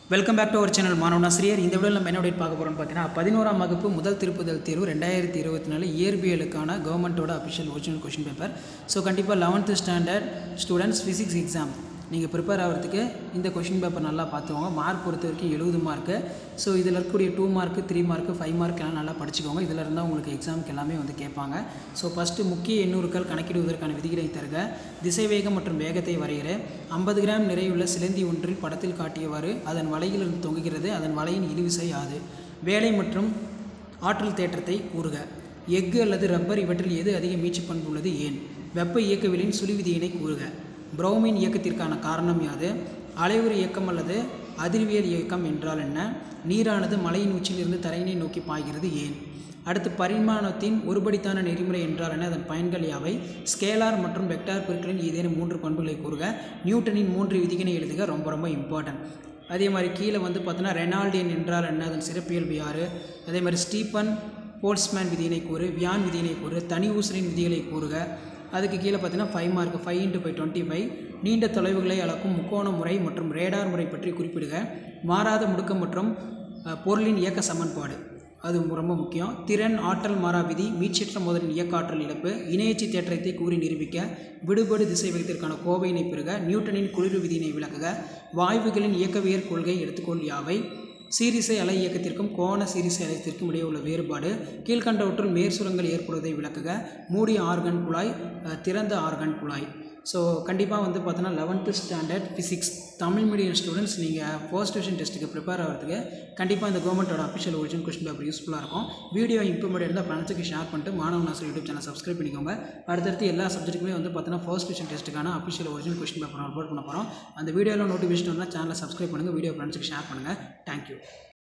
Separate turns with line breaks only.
welcome back to our channel மாணவனாசிரியர் இந்த வீடியோவில் நம்ம என்ன update பார்க்க போகிறோம்னு பார்த்தீங்கன்னா பதினோராம் வகுப்பு முதல் திருப்புதல் தேர்வு ரெண்டாயிரத்தி இருபத்தி நாலு இயற்பியலுக்கான கவர்மெண்ட்டோட official original question paper so கண்டிப்பாக eleventh standard students physics exam நீங்கள் ப்ரிப்பேர் ஆகிறதுக்கு இந்த கொஷின் பேப்பர் நல்லா பார்த்துக்கோங்க மார்க் பொறுத்த வரைக்கும் எழுபது மார்க்கு ஸோ இதில் இருக்கக்கூடிய two mark three mark five mark எல்லாம் நல்லா படிச்சுக்கோங்க இதில் இருந்தால் உங்களுக்கு எக்ஸாமுக்கு எல்லாமே வந்து கேட்பாங்க ஸோ ஃபஸ்ட்டு முக்கிய எண்ணூறுக்கள் கணக்கிடுவதற்கான விதிகளை தருக திசைவேகம் மற்றும் வேகத்தை வரைகிற ஐம்பது கிராம் நிறையுள்ள சிலந்தி ஒன்றில் படத்தில் காட்டியவாறு அதன் வலையில் இருந்து தொங்குகிறது அதன் வலையின் இழுவிசை யாது வேலை மற்றும் ஆற்றல் தேற்றத்தை கூறுக எஃகு அல்லது ரப்பர் இவற்றில் எது அதிக மீட்சி பண்பு உள்ளது ஏன் வெப்ப இயக்கவியலின் சுழி விதியினை கூறுக புரோமின் இயக்கத்திற்கான காரணம் யாது அலைவுறு இயக்கம் அல்லது அதிர்வியல் இயக்கம் என்றால் என்ன நீரானது மலையின் உச்சியிலிருந்து தரையினை நோக்கி பாய்கிறது ஏன் அடுத்து பரிமாணத்தின் ஒருபடித்தான நெறிமுறை என்றால் என்ன அதன் பயன்கள் யாவை ஸ்கேலார் மற்றும் வெக்டார் பெருக்களின் ஏதேனும் மூன்று பண்புகளை கூறுக நியூட்டனின் மூன்று விதிகளை எழுதுக ரொம்ப ரொம்ப இம்பார்ட்டன்ட் அதே மாதிரி கீழே வந்து பார்த்தோன்னா ரெனால்டியன் என்றால் என்ன அதன் சிறப்பியல்பு யார் அதே மாதிரி ஸ்டீபன் போல்ஸ்மேன் விதியினை கூறு வியான் விதியினை கூறு தனி ஊசலின் விதிகளை கூறுக அதுக்கு கீழே பார்த்தீங்கன்னா five mark five into five twenty five நீண்ட தொலைவுகளை அளக்கும் முக்கோண முறை மற்றும் ரேடார் முறை பற்றி குறிப்பிடுக மாறாத முடுக்கம் மற்றும் அஹ், பொருளின் இயக்க சமன்பாடு அது ரொம்ப முக்கியம் திறன் ஆற்றல் மாறா விதி மீட்சியற்ற மோதலின் இயக்க ஆற்றல் இழப்பு இணையச்சி தேற்றத்தை கூறி நிரூபிக்க விடுபடு திசை வேகத்திற்கான கோவையினை பெறுக நியூட்டனின் குளிர் விதியினை விளக்குக வாயுகளின் இயக்கவியல் கொள்கை எடுத்துக்கொள் யாவை சீரிசை அலை இயக்கத்திற்கும் கோண சீரிசை அலையத்திற்கும் இடையே உள்ள வேறுபாடு கீழ்கண்டவற்றுள் மேற்சுரங்கள் ஏற்படுவதை விளக்குக மூடிய ஆர்கன் குழாய் அஹ், திறந்த ஆர்கன் குழாய் ஸோ கண்டிப்பாக வந்து பார்த்தோன்னா eleventh standard physics Tamil medium students நீங்கள் ஃபர்ஸ்ட் டிவிஷன் டெஸ்ட்டுக்கு ப்ரிப்பேர் ஆகிறதுக்கு கண்டிப்பாக இந்த கவர்மெண்ட்டோட அஃபிஷியல் ஒரிஜினல் கொஸ்டின் பேப்பர் யூஸ்ஃபுல்லாக இருக்கும் வீடியோ இம்ப்ரூவ்மெண்ட் இருந்தால் ஃப்ரெண்ட்ஸுக்கு ஷேர் பண்ணிட்டு மாணவ நாசர் யூடியூப் சேனல் சப்ஸ்கிரைப் பண்ணிக்கோங்க அடுத்தடுத்து எல்லா சப்ஜெக்ட்டுக்குமே வந்து பார்த்தீங்கன்னா ஃபர்ஸ்ட் டிவிஷன் டெஸ்ட்டுக்கான official original question paper upload பண்ண போகிறோம் அந்த வீடியோவில் நோட்டிஃபிகேஷன் வந்தால் சேனலை சப்ஸ்கிரைப் பண்ணுங்கள் வீடியோ ஃப்ரெண்ட்ஸுக்கு ஷேர் பண்ணுங்கள் தேங்க்யூ